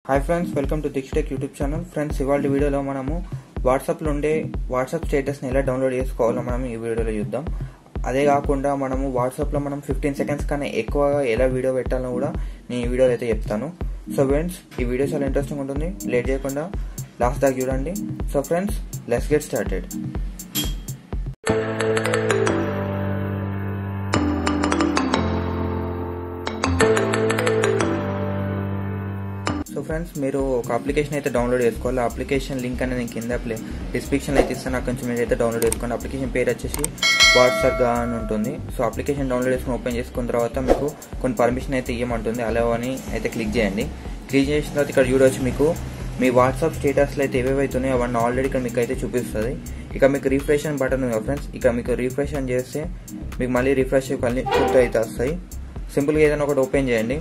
hi friends welcome to దిక్షటెక్ YouTube channel friends ఇవాళ వీడియోలో మనము వాట్సాప్లో ఉండే వాట్సాప్ స్టేటస్ని ఎలా డౌన్లోడ్ చేసుకోవాలో మనం ఈ వీడియోలో చూద్దాం అదే కాకుండా మనము వాట్సాప్లో మనం ఫిఫ్టీన్ సెకండ్స్ కన్నా ఎక్కువగా ఎలా వీడియో పెట్టాలో కూడా నేను ఈ వీడియోలో అయితే చెప్తాను సో ఫ్రెండ్స్ ఈ వీడియో చాలా ఇంట్రెస్టింగ్ ఉంటుంది లేట్ చేయకుండా లాస్ట్ దాకా చూడండి so friends let's get started so friends మీరు ఒక అప్లికేషన్ అయితే డౌన్లోడ్ చేసుకోవాలి ఆ అప్లికేషన్ లింక్ అనేది నేను కింద ప్లే డిస్క్రిప్షన్ అయితే ఇస్తాను అక్కడ నుంచి మీరు అయితే డౌన్లోడ్ చేసుకోండి అప్లికేషన్ పేరు వచ్చేసి వాట్సాప్ అని ఉంటుంది సో అప్లికేషన్ డౌన్లోడ్ చేసుకుని ఓపెన్ చేసుకున్న తర్వాత మీకు కొన్ని పర్మిషన్ అయితే ఇవ్వమంటుంది అలా అని అయితే క్లిక్ చేయండి క్లిక్ చేసిన తర్వాత ఇక్కడ చూడవచ్చు మీకు మీ వాట్సాప్ స్టేటస్లో అయితే ఏవేవైతే ఉన్నాయో అవన్నీ ఆల్రెడీ ఇక్కడ మీకు అయితే చూపిస్తుంది ఇక మీకు రిఫ్రెష్ అని బటన్ ఉంది ఫ్రెండ్స్ ఇక మీకు రిఫ్రెష్ అని చేస్తే మీకు మళ్ళీ రిఫ్రెష్ మళ్ళీ పూర్తి అయితే వస్తాయి సింపుల్గా ఏదైనా ఒకటి ఓపెన్ చేయండి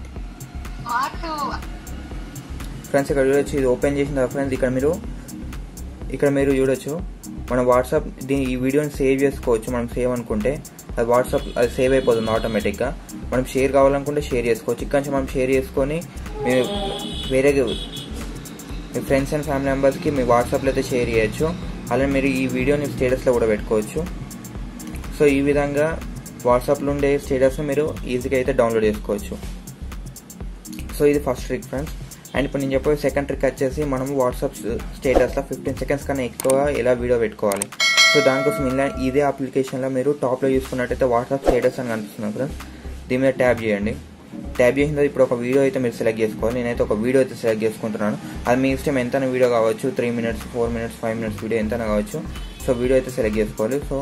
ఫ్రెండ్స్ ఇక్కడ చూడొచ్చు ఇది ఓపెన్ చేసిన తర్వాత ఫ్రెండ్స్ ఇక్కడ మీరు ఇక్కడ మీరు చూడొచ్చు మన వాట్సాప్ దీని ఈ వీడియోని సేవ్ చేసుకోవచ్చు మనం సేవ్ అనుకుంటే అది వాట్సాప్ అది సేవ్ అయిపోతుంది ఆటోమేటిక్గా మనం షేర్ కావాలనుకుంటే షేర్ చేసుకోవచ్చు ఇక్కడ నుంచి మనం షేర్ చేసుకొని మీరు వేరే మీ ఫ్రెండ్స్ అండ్ ఫ్యామిలీ మెంబర్స్కి మీ వాట్సాప్లో అయితే షేర్ చేయొచ్చు అలానే మీరు ఈ వీడియోని స్టేటస్లో కూడా పెట్టుకోవచ్చు సో ఈ విధంగా వాట్సాప్లో ఉండే స్టేటస్ని మీరు ఈజీగా అయితే డౌన్లోడ్ చేసుకోవచ్చు సో ఇది ఫస్ట్ ట్రిక్ ఫ్రెండ్స్ అండ్ ఇప్పుడు నేను చెప్పే సెకండ్ ట్రిక్ వచ్చేసి మనం వాట్సాప్ స్టేటస్లో ఫిఫ్టీన్ సెకండ్స్ కన్నా ఎక్కువ ఎలా వీడియో పెట్టుకోవాలి సో దానికోసం ఇలా ఇదే అప్లికేషన్లో మీరు టాప్లో చూసుకున్నట్టయితే వాట్సాప్ స్టేటస్ అని కనిపిస్తుంది ఫ్రెండ్స్ దీని మీద ట్యాప్ చేయండి ట్యాప్ చేసిన తర్వాత ఇప్పుడు ఒక వీడియో అయితే మీరు సెలెక్ట్ చేసుకోవాలి నేనైతే ఒక వీడియో అయితే సెలెక్ట్ చేసుకుంటున్నాను అది మీ ఇష్టం ఎంతైనా వీడియో కావచ్చు three minutes four minutes five minutes video ఎంతైనా కావచ్చు సో వీడియో అయితే సెలెక్ట్ చేసుకోవాలి సో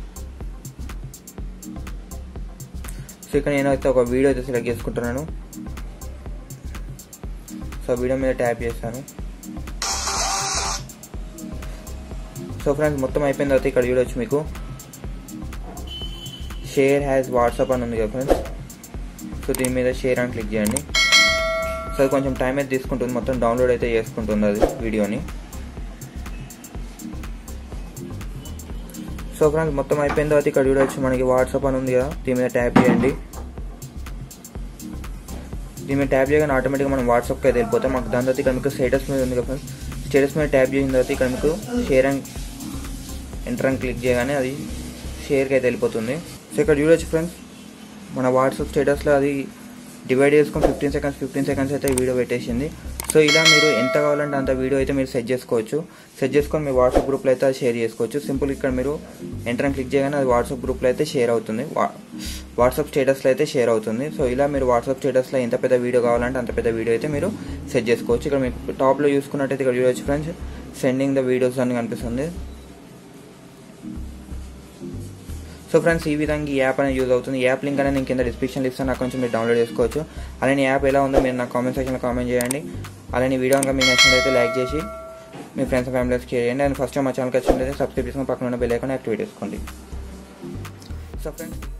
సో ఇక్కడ నేనైతే ఒక వీడియో అయితే సెలెక్ట్ చేసుకుంటున్నాను సో వీడియో మీద ట్యాప్ చేశాను సో ఫ్రెండ్స్ మొత్తం అయిపోయిన తర్వాత ఇక్కడ చూడొచ్చు మీకు షేర్ హ్యాస్ వాట్సాప్ అని ఉంది కదా ఫ్రెండ్స్ సో దీని మీద షేర్ అని క్లిక్ చేయండి సో అది కొంచెం టైం అయితే తీసుకుంటుంది మొత్తం డౌన్లోడ్ అయితే చేసుకుంటుంది అది వీడియోని సో ఫ్రెండ్స్ మొత్తం అయిపోయిన తర్వాత ఇక్కడ చూడొచ్చు మనకి వాట్సాప్ అని ఉంది కదా దీని మీద ట్యాప్ చేయండి దీని మీద ట్యాప్ చేయగానే ఆటోమేటిక్గా మనం వాట్సాప్కి అయితే వెళ్ళిపోతాం మాకు దాని తర్వాత ఇక్కడ మీకు స్టేటస్ మీద ఉంది కదా స్టేటస్ మీద ట్యాప్ చేసిన తర్వాత ఇక్కడ మీకు షేర్ అండ్ ఎంటర్ అని క్లిక్ చేయగానే అది షేర్కి అయితే వెళ్ళిపోతుంది సో ఇక్కడ చూడొచ్చు ఫ్రెండ్స్ మన వాట్సాప్ స్టేటస్లో అది డివైడ్ చేసుకొని ఫిఫ్టీన్ సెకండ్స్ ఫిఫ్టీన్ సెకండ్స్ అయితే వీడియో పెట్టేసింది సో ఇలా మీరు ఎంత కావాలంటే అంత వీడియో అయితే మీరు సెట్ చేసుకోవచ్చు సెట్ చేసుకొని మీ వాట్సాప్ గ్రూప్లో అయితే అది షేర్ చేసుకోవచ్చు సింపుల్ ఇక్కడ మీరు ఎంటర్ క్లిక్ చేయగానే అది వాట్సాప్ గ్రూప్లో అయితే షేర్ అవుతుంది వాట్సాప్ స్టేటస్లో అయితే షేర్ అవుతుంది సో ఇలా మీరు వాట్సాప్ స్టేటస్లో ఎంత పెద్ద వీడియో కావాలంటే అంత పెద్ద వీడియో అయితే మీరు సెట్ చేసుకోవచ్చు ఇక్కడ మీకు టాప్లో చూసుకున్నట్టయితే ఇక్కడ చూడవచ్చు ఫ్రెండ్స్ సెండింగ్ ద వీడియోస్ అని కనిపిస్తుంది సో ఫ్రెండ్స్ ఈ విధంగా ఈ యాప్ అనేది యూజ్ అవుతుంది యాప్ లింక్ అనేది నేను కింద డిస్క్రిప్షన్ ఇస్తాను నాకు కొంచెం మీరు డౌన్లోడ్ చేసుకోవచ్చు అలానే యాప్ ఎలా ఉందో మీరు నా కామెంట్ సెక్షన్లో కామెంట్ చేయండి అలానే వీడియో కనుక మీకు నచ్చినట్లయితే లైక్ చేసి మీ ఫ్రెండ్స్ ఫ్యామిలీస్కి చేయండి అండ్ ఫస్ట్ టైం మా ఛానల్కి వచ్చినట్లయితే సబ్స్క్రైబ్ చేసుకుని పక్కన ఉన్న బెల్ ఐకాన్ యాక్టివేట్ చేసుకోండి సో ఫ్రెండ్స్